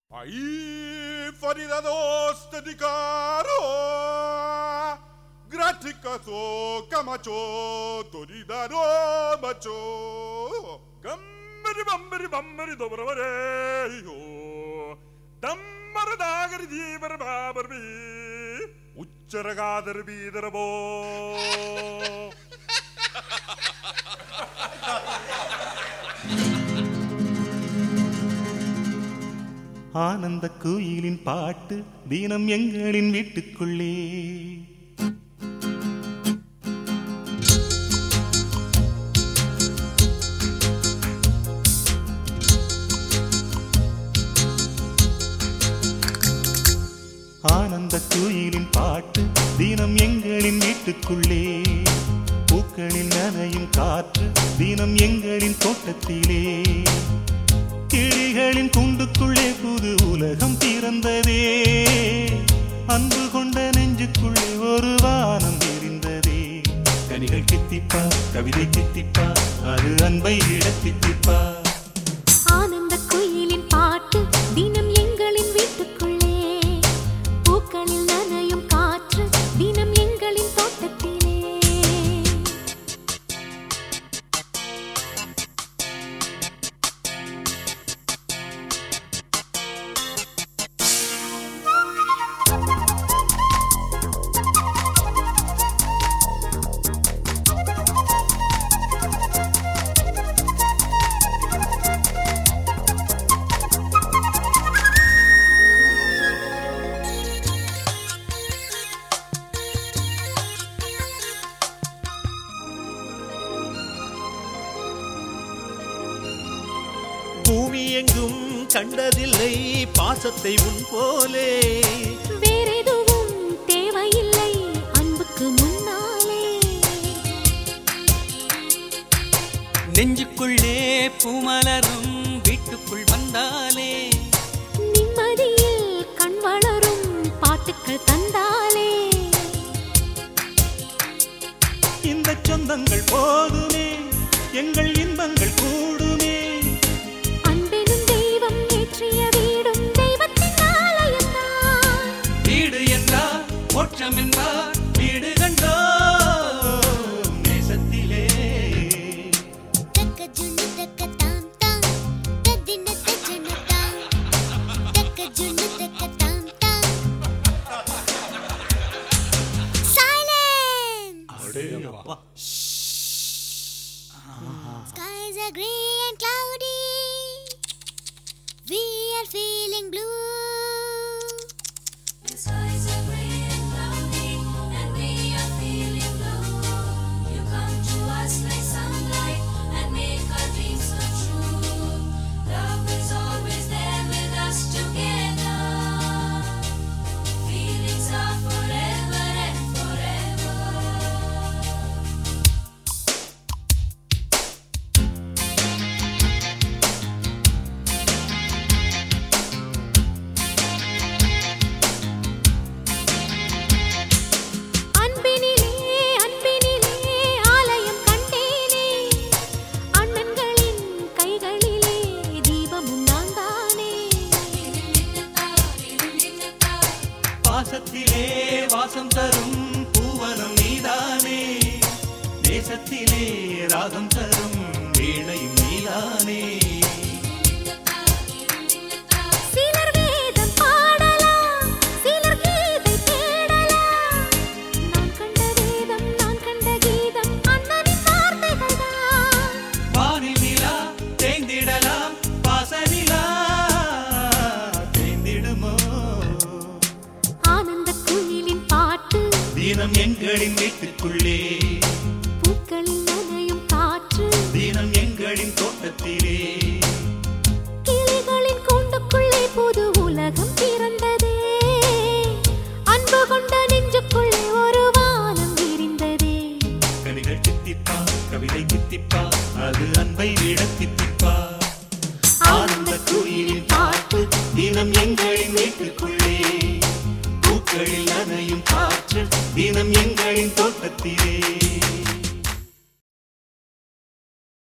Ahí faridados dedicaro Graticaso camacho Toridaro macho Gambari bambari bambari dobravare Dammar dagari jeevar babarbi ಉಚ್ಚರಗಾದರ ಬೀದರಬೋ ஆனந்த கோயிலின் பாட்டு தினம் எங்களின் வீட்டுக்குள்ளே ஆனந்த கோயிலின் பாட்டு தினம் எங்களின் வீட்டுக்குள்ளே பூக்களில் நனையும் காற்று தினம் எங்களின் தோட்டத்திலே கிளிகளின் கூண்டுக்குள்ளே புது உலகம் பிறந்ததே அன்பு கொண்ட நெஞ்சுக்குள்ளே ஒரு வானம் எரிந்ததே கனிகள் கித்திப்பா கவிதை கித்திப்பா அது அன்பை இடத்தித்திப்பா ஆனந்த குயிலின் பாட்டு தினம் எங்களின் வீட்டுக்குள்ளே பூக்களில் நனையும் காற்று தினம் எங்களின் தோட்டத்திலே பூமி எங்கும் கண்டதில்லை பாசத்தை உன் போலே வேறெதுவும் தேவையில்லை அன்புக்கு முன்னாலே நெஞ்சுக்குள்ளே பூமலரும் வீட்டுக்குள் வந்தாலே நிம்மதியில் கண் வளரும் பாட்டுக்கள் தந்தாலே இந்த சொந்தங்கள் போதுமே எங்கள் இன்பங்கள் கூடுமே அன்பெனும் தெய்வம் ஏற்றிய வீடும் தெய்வத்தின் ஆலயம்தான் வீடு என்றார் மோட்சம் என்றார் வீடு கண்டோ நேசத்திலே தக்க ஜுனு தக்க தாம் தாம் தத்தின தஜன தாம் தக்க ஜுனு தக்க தாம் தாம் சைலன்ஸ் அப்பா. skies are gray and cloudy we are feeling blue The skies are gray and cloudy, and we are feeling blue. You come to us like sunlight and make our dreams come true. Love is always there with us together. Feelings are forever and forever. அன்பினிலே அன்பினிலே ஆலயம் கண்டேனே அண்ணன்களின் கைகளிலே தீபமும் நான் தானே பாசத்திலே வாசம் தரும் பூவனம் நீதானே தேசத்திலே ராகம் தரும் வீணையும் நீதானே சிலர் வேதம் பாடலாம் சிலர் கீதை தேடலாம் நான் கண்ட வேதம் நான் கண்ட கீதம் அண்ணனின் வார்த்தைகள் தான் வானில் நிலா தேய்ந்திடலாம் பாசனிலா தேய்ந்திடுமோ ஆனந்த குயிலின் பாட்டு தினம் எங்களின் வீட்டுக்குள்ளே பூக்களில் நனையும் காற்று தினம் எங்களின் தோட்டத்திலே